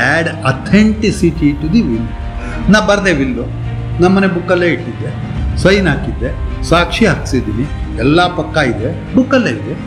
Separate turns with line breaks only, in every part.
Add authenticity to the will ನಾ ಬರದೆ will ನಮ್ಮನೆ ಬುಕ್ಕಲ್ಲೇ ಇಟ್ಟಿದ್ದೆ ಸೈನ್ ಹಾಕಿದ್ದೆ ಸಾಕ್ಷಿ ಹಾಕ್ಸಿದ್ದೀನಿ ಎಲ್ಲ ಪಕ್ಕ ಇದೆ ಬುಕ್ಕಲ್ಲೇ ಇದೆ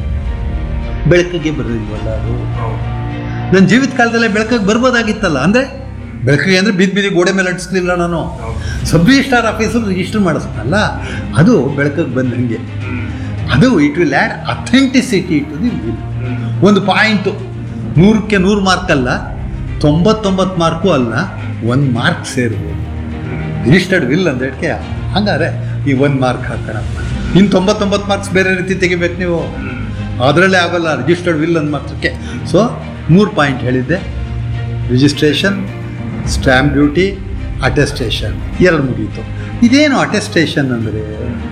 ಬೆಳಕಿಗೆ ಬರೋದಿಲ್ವಲ್ಲ ಅದು ನನ್ನ ಜೀವಿತ ಕಾಲದಲ್ಲೇ ಬೆಳಕಿಗೆ ಬರ್ಬೋದಾಗಿತ್ತಲ್ಲ ಅಂದರೆ ಬೆಳಕಿಗೆ ಅಂದರೆ ಬೀದಿ ಬೀದಿ ಗೋಡೆ ಮೇಲೆ ಅಂಟಿಸ್ಲಿಲ್ಲ ನಾನು ಸಬ್ ರಿಜಿಸ್ಟ್ರಾರ್ ಆಫೀಸಲ್ಲಿ ರಿಜಿಸ್ಟರ್ ಮಾಡಿಸ್ತಾನಲ್ಲ ಅದು ಬೆಳಕಿಗೆ ಬಂದಂಗೆ ಅದು it will add authenticity to the will ಒಂದು ಪಾಯಿಂಟು ನೂರಕ್ಕೆ ನೂರು ಮಾರ್ಕ್ ಅಲ್ಲ ತೊಂಬತ್ತೊಂಬತ್ತು ಮಾರ್ಕು ಅಲ್ಲ ಒಂದು ಮಾರ್ಕ್ ಸೇರ್ಬೋದು ರಿಜಿಸ್ಟರ್ಡ್ ವಿಲ್ ಅಂದೇಳ್ಕೆ ಹಂಗಾರೆ ಈ ಒಂದು ಮಾರ್ಕ್ ಹಾಕೋಣಪ್ಪ ಇನ್ನು ತೊಂಬತ್ತೊಂಬತ್ತು ಮಾರ್ಕ್ಸ್ ಬೇರೆ ರೀತಿ ತೆಗಿಬೇಕು ನೀವು ಅದರಲ್ಲೇ ಆಗೋಲ್ಲ ರಿಜಿಸ್ಟರ್ಡ್ ವಿಲ್ ಅಂದ ಮಾತ್ರಕ್ಕೆ ಸೊ ಮೂರು ಪಾಯಿಂಟ್ ಹೇಳಿದ್ದೆ ರಿಜಿಸ್ಟ್ರೇಷನ್ ಸ್ಟ್ಯಾಂಪ್ ಡ್ಯೂಟಿ ಅಟೆಸ್ಟೇಷನ್ ಎರಡು ಮುಗೀತು ಇದೇನು ಅಟೆಸ್ಟೇಷನ್ ಅಂದರೆ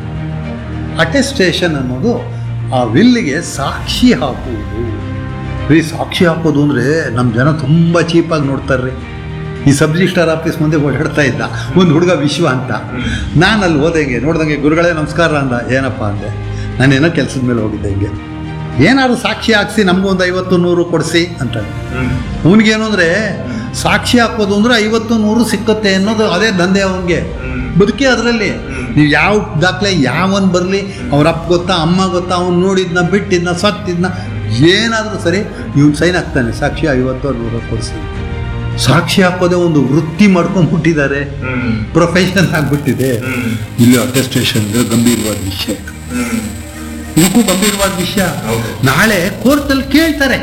ಅಟೆಸ್ಟೇಷನ್ ಅನ್ನೋದು ಆ ವಿಲ್ಲಿಗೆ ಸಾಕ್ಷಿ ಹಾಕುವುದು ರೀ ಸಾಕ್ಷಿ ಹಾಕೋದು ಅಂದರೆ ನಮ್ಮ ಜನ ತುಂಬ ಚೀಪಾಗಿ ನೋಡ್ತಾರೆ ರೀ ಈ ಸಬ್ ರಿಜಿಸ್ಟ್ರಾರ್ ಆಫೀಸ್ ಮುಂದೆ ಓಡಾಡ್ತಾ ಇದ್ದ ಒಂದು ಹುಡುಗ ವಿಶ್ವ ಅಂತ ನಾನು ಅಲ್ಲಿ ಹೋದಂಗೆ ನೋಡ್ದಂಗೆ ಗುರುಗಳೇ ನಮಸ್ಕಾರ ಅಂದ ಏನಪ್ಪ ಅಂದೆ ನಾನೇನೋ ಕೆಲಸದ ಮೇಲೆ ಹೋಗಿದ್ದೆ ಹಿಂಗೆ ಏನಾದ್ರು ಸಾಕ್ಷಿ ಹಾಕ್ಸಿ ನಮಗೂ ಒಂದು ಐವತ್ತು ನೂರು ಕೊಡಿಸಿ ಅಂತಾನೆ ಅವನಿಗೇನು ಅಂದರೆ ಸಾಕ್ಷಿ ಹಾಕೋದು ಅಂದರೆ ಐವತ್ತು ನೂರು ಸಿಕ್ಕತ್ತೆ ಅನ್ನೋದು ಅದೇ ದಂಧೆ ಅವನಿಗೆ ಬದುಕಿ ಅದರಲ್ಲಿ ನೀವು ಯಾವ ದಾಖಲೆ ಯಾವನ್ ಬರಲಿ ಅವ್ರ ಅಪ್ಪ ಗೊತ್ತಾ ಅಮ್ಮ ಗೊತ್ತಾ ಅವ್ನು ನೋಡಿದ್ನ ಬಿಟ್ಟಿದ್ನ ಸತ್ತಿದ್ನ ಏನಾದರೂ ಸರಿ ಇವ್ನು ಸೈನ್ ಹಾಕ್ತಾನೆ ಸಾಕ್ಷಿ ಐವತ್ತು ನೂರು ಕೊಡಿಸಿ ಸಾಕ್ಷಿ ಹಾಕೋದೇ ಒಂದು ವೃತ್ತಿ ಮಾಡ್ಕೊಂಡ್ಬಿಟ್ಟಿದ್ದಾರೆ ಪ್ರೊಫೆಷನ್ ಆಗಿಬಿಟ್ಟಿದೆ ಇಲ್ಲಿ ಅಟೆಸ್ಟೇಷನ್ ಗಂಭೀರವಾದ ವಿಷಯ ಇದು. ಇದಕ್ಕೂ ಗಂಭೀರವಾದ ವಿಷಯ
ಹೌದು.
ನಾಳೆ ಕೋರ್ಟಲ್ಲಿ ಕೇಳ್ತಾರೆ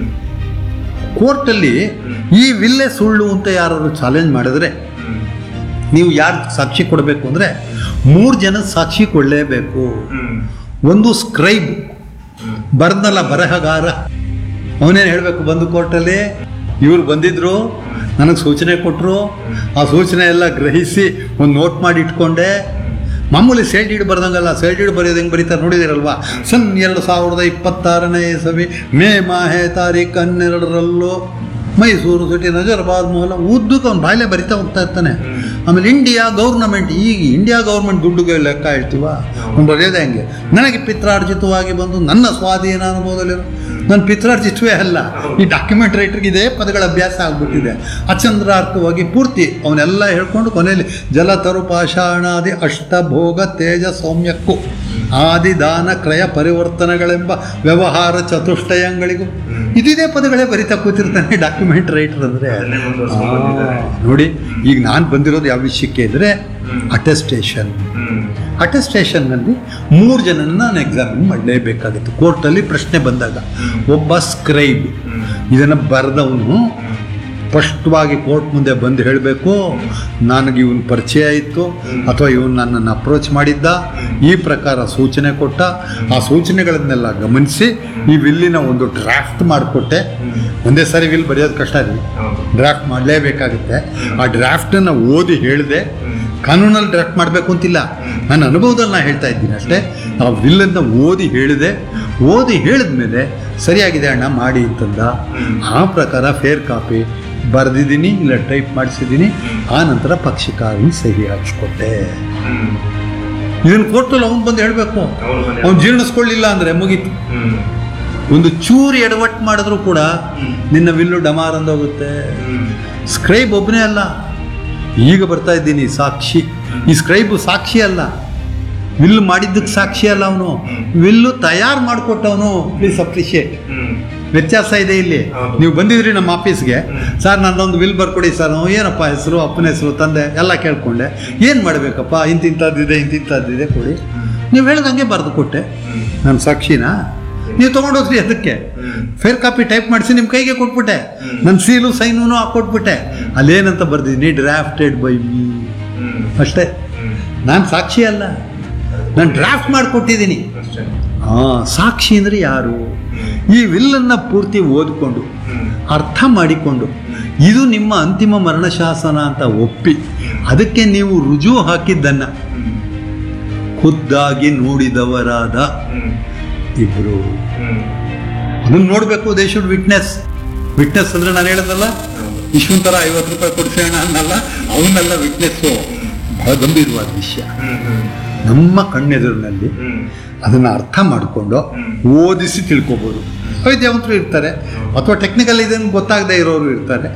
ಕೋರ್ಟಲ್ಲಿ ಈ ವಿಲ್ಲೆ ಸುಳ್ಳು ಅಂತ ಯಾರಾದ್ರು ಚಾಲೆಂಜ್ ಮಾಡಿದ್ರೆ ನೀವು ಯಾರು ಸಾಕ್ಷಿ ಕೊಡಬೇಕು ಅಂದರೆ ಮೂರು ಜನ ಸಾಕ್ಷಿ ಕೊಡಲೇಬೇಕು ಒಂದು ಸ್ಕ್ರೈಬ್ ಬರ್ದಲ್ಲ ಬರಹಗಾರ ಅವನೇನು ಹೇಳಬೇಕು ಬಂದು ಕೋರ್ಟಲ್ಲಿ ಇವ್ರು ಬಂದಿದ್ರು ನನಗೆ ಸೂಚನೆ ಕೊಟ್ಟರು ಆ ಸೂಚನೆ ಎಲ್ಲ ಗ್ರಹಿಸಿ ಒಂದು ನೋಟ್ ಮಾಡಿ ಇಟ್ಕೊಂಡೆ ಮಾಮೂಲಿ ಸೇಲ್ ಡೀಡ್ ಬರ್ದಂಗಲ್ಲ ಸೇಲ್ ಡೀಡ್ ಬರೆಯೋದು ಹೆಂಗೆ ಬರೀತಾರೆ ನೋಡಿದಿರಲ್ವಾ ಸನ್ ಎರಡು ಸಾವಿರದ ಇಪ್ಪತ್ತಾರನೇ ಇಸವಿ ಮೇ ಮಾಹೆ ತಾರೀಕು ಹನ್ನೆರಡರಲ್ಲೂ ಮೈಸೂರು ಸಿಟಿ ನಜರ್ಬಾದ್ ಮೊಹಲ ಉದ್ದಕ್ಕೆ ಅವ್ನು ಬಾಯ್ಲೆ ಬರಿತಾ ಹೋಗ್ತಾ ಇರ್ತಾನೆ ಆಮೇಲೆ ಇಂಡಿಯಾ ಗೌರ್ನಮೆಂಟ್ ಈಗ ಇಂಡಿಯಾ ಗೌರ್ಮೆಂಟ್ ದುಡ್ಡುಗೆ ಲೆಕ್ಕ ಹೇಳ್ತೀವ ಅವ್ನು ಬರೆಯೋದೇ ಹಂಗೆ ನನಗೆ ಪಿತ್ರಾರ್ಜಿತವಾಗಿ ಬಂದು ನನ್ನ ಸ್ವಾಧೀನ ಅನುಭವದಲ್ಲಿ ನನ್ನ ಪಿತ್ರಾರ್ಜಿತವೇ ಅಲ್ಲ ಈ ಡಾಕ್ಯುಮೆಂಟ್ ರೈಟರ್ಗೆ ಇದೇ ಪದಗಳ ಅಭ್ಯಾಸ ಆಗ್ಬಿಟ್ಟಿದೆ ಅಚಂದ್ರಾರ್ಥವಾಗಿ ಪೂರ್ತಿ ಅವನ್ನೆಲ್ಲ ಹೇಳ್ಕೊಂಡು ಕೊನೆಯಲ್ಲಿ ಜಲತರು ಪಾಷಾಣಾದಿ ಅಷ್ಟಭೋಗ ತೇಜ ಸೌಮ್ಯಕ್ಕೂ ಆದಿ ದಾನ ಕ್ರಯ ಪರಿವರ್ತನೆಗಳೆಂಬ ವ್ಯವಹಾರ ಚತುಷ್ಟಯಗಳಿಗೂ ಇದಿದೇ ಪದಗಳೇ ಬರಿತಾ ಕೂತಿರ್ತಾನೆ ಡಾಕ್ಯುಮೆಂಟ್ ರೈಟರ್ ಅಂದರೆ
ಅದನ್ನೇ ಮುಂದುವರ್ಸ್ಕೊಂಡು ಬಂದಿದ್ದಾರೆ.
ನೋಡಿ ಈಗ ನಾನು ಬಂದಿರೋದು ಯಾವ ವಿಷಯಕ್ಕೆ ಅಂದರೆ ಅಟೆಸ್ಟೇಷನ್ ಅಟೆಸ್ಟೇಷನ್ನಲ್ಲಿ ಮೂರು ಜನನ ನಾನು ಎಕ್ಸಾಮಿನ್ ಮಾಡಲೇಬೇಕಾಗಿತ್ತು ಕೋರ್ಟಲ್ಲಿ ಪ್ರಶ್ನೆ ಬಂದಾಗ ಒಬ್ಬ ಸ್ಕ್ರೈಬ್ ಇದನ್ನು ಬರೆದವನು ಸ್ಪಷ್ಟವಾಗಿ ಕೋರ್ಟ್ ಮುಂದೆ ಬಂದು ಹೇಳಬೇಕು ನನಗೆ ಇವನ್ ಪರಿಚಯ ಇತ್ತು ಅಥವಾ ಇವನು ನನ್ನನ್ನು ಅಪ್ರೋಚ್ ಮಾಡಿದ್ದ ಈ ಪ್ರಕಾರ ಸೂಚನೆ ಕೊಟ್ಟ ಆ ಸೂಚನೆಗಳನ್ನೆಲ್ಲ ಗಮನಿಸಿ ಈ ವಿಲ್ಲಿನ ಒಂದು ಡ್ರಾಫ್ಟ್ ಮಾಡಿಕೊಟ್ಟೆ ಒಂದೇ ಸಾರಿ ವಿಲ್ ಬರೆಯೋದು ಕಷ್ಟ ರೀ ಡ್ರಾಫ್ಟ್ ಮಾಡಲೇಬೇಕಾಗುತ್ತೆ ಆ ಡ್ರಾಫ್ಟನ್ನು ಓದಿ ಹೇಳಿದೆ ಕಾನೂನಲ್ಲಿ ಡ್ರಾಫ್ಟ್ ಮಾಡಬೇಕು ಅಂತಿಲ್ಲ ನನ್ನ ಅನುಭವದಲ್ಲಿ ನಾನು ಹೇಳ್ತಾ ಇದ್ದೀನಿ ಅಷ್ಟೇ ಆ ವಿಲ್ಲನ್ನು ಓದಿ ಹೇಳಿದೆ ಓದಿ ಹೇಳಿದ್ಮೇಲೆ ಸರಿಯಾಗಿದೆ ಅಣ್ಣ ಮಾಡಿ ಅಂತಂದ ಆ ಪ್ರಕಾರ ಫೇರ್ ಕಾಪಿ ಬರೆದಿದ್ದೀನಿ ಇಲ್ಲ ಟೈಪ್ ಮಾಡಿಸಿದ್ದೀನಿ ಆ ನಂತರ ಪಕ್ಷಿಕಾರಿ ಸಹಿ ಹಾಕ್ಸ್ಕೊಟ್ಟೆ ಇದನ್ನು ಕೋರ್ಟಲ್ಲಿ ಅವ್ನು ಬಂದು ಹೇಳಬೇಕು
ಅವ್ನು ಬಂದು
ಅವ್ನು ಜೀರ್ಣಿಸ್ಕೊಳ್ಳಿಲ್ಲ ಅಂದರೆ ಮುಗೀತು ಒಂದು ಚೂರು ಎಡವಟ್ಟು ಮಾಡಿದ್ರು ಕೂಡ ನಿನ್ನ ವಿಲ್ಲು ಡಮಾರ್ ಅಂದೋಗುತ್ತೆ ಸ್ಕ್ರೈಬ್ ಒಬ್ಬನೇ ಅಲ್ಲ ಈಗ ಬರ್ತಾ ಇದ್ದೀನಿ ಸಾಕ್ಷಿ ಈ ಸ್ಕ್ರೈಬ್ ಸಾಕ್ಷಿ ಅಲ್ಲ ವಿಲ್ ಮಾಡಿದ್ದಕ್ಕೆ ಸಾಕ್ಷಿ ಅಲ್ಲ ಅವನು ವಿಲ್ಲು ತಯಾರು ಮಾಡಿಕೊಟ್ಟವನು ಪ್ಲೀಸ್ ಅಪ್ರಿಷಿಯೇಟ್ ವ್ಯತ್ಯಾಸ ಇದೆ ಇಲ್ಲಿ
ಹೌದು.
ನೀವು ಬಂದಿದ್ರಿ ನಮ್ಮ ಆಫೀಸ್ಗೆ ಸರ್ ನನ್ನೊಂದು ವಿಲ್ ಬರ್ಕೊಡಿ ಸರ್ ನಾವು ಏನಪ್ಪ ಹೆಸರು ಅಪ್ಪನ ಹೆಸರು ತಂದೆ ಎಲ್ಲ ಕೇಳ್ಕೊಂಡೆ ಏನು ಮಾಡಬೇಕಪ್ಪ ಇಂತಿಂಥದ್ದಿದೆ ಇಂತಿಂಥದ್ದಿದೆ ಕೊಡಿ ನೀವು ಹೇಳ್ದಂಗೆ ಬರೆದು ಕೊಟ್ಟೆ ನನ್ನ ಸಾಕ್ಷಿನಾ ನೀವು ತೊಗೊಂಡೋಗ್ರಿ ಅದಕ್ಕೆ ಫೇರ್ ಕಾಪಿ ಟೈಪ್ ಮಾಡಿಸಿ ನಿಮ್ಮ ಕೈಗೆ ಕೊಟ್ಬಿಟ್ಟೆ ನನ್ನ ಸೀಲು ಸೈನೂ ಹಾಕ್ಕೊಟ್ಬಿಟ್ಟೆ ಅಲ್ಲೇನಂತ ಬರ್ದಿದ್ದೀನಿ ಡ್ರಾಫ್ಟೆಡ್ ಬೈ ಮೀ ಅಷ್ಟೇ ನಾನು ಸಾಕ್ಷಿ ಅಲ್ಲ ನಾನು ಡ್ರಾಫ್ಟ್ ಮಾಡಿಕೊಟ್ಟಿದ್ದೀನಿ
ಅಷ್ಟೇ
ಹಾಂ ಸಾಕ್ಷಿ ಅಂದರೆ ಯಾರು ಈ ವಿಲ್ಲನ್ನು ಪೂರ್ತಿ ಓದಿಕೊಂಡು ಅರ್ಥ ಮಾಡಿಕೊಂಡು ಇದು ನಿಮ್ಮ ಅಂತಿಮ ಮರಣಶಾಸನ ಅಂತ ಒಪ್ಪಿ ಅದಕ್ಕೆ ನೀವು ರುಜು ಹಾಕಿದ್ದನ್ನು ಖುದ್ದಾಗಿ ನೋಡಿದವರಾದ ಇಬ್ಬರು ಅದನ್ನು ನೋಡಬೇಕು ದೇ ಶುಡ್ ವಿಟ್ನೆಸ್ ವಿಟ್ನೆಸ್ ಅಂದರೆ ನಾನು ಹೇಳೋದಲ್ಲ ಇಶ್ವನ್ ಥರ ಐವತ್ತು ರೂಪಾಯಿ ಕೊಡ್ಸೋಣ ಅನ್ನಲ್ಲ ಅವನ್ನೆಲ್ಲ ವಿಟ್ನೆಸ್ಸು ಬಹಳ ಗಂಭೀರವಾದ ವಿಷಯ ನಮ್ಮ ಕಣ್ಣೆದುರಿನಲ್ಲಿ ಅದನ್ನು ಅರ್ಥ ಮಾಡಿಕೊಂಡು ಓದಿಸಿ ತಿಳ್ಕೊಬೋದು ವೈದ್ಯವಂತರು ಇರ್ತಾರೆ ಅಥವಾ ಟೆಕ್ನಿಕಲ್ ಇದನ್ನು ಗೊತ್ತಾಗದೇ ಇರೋರು ಇರ್ತಾರೆ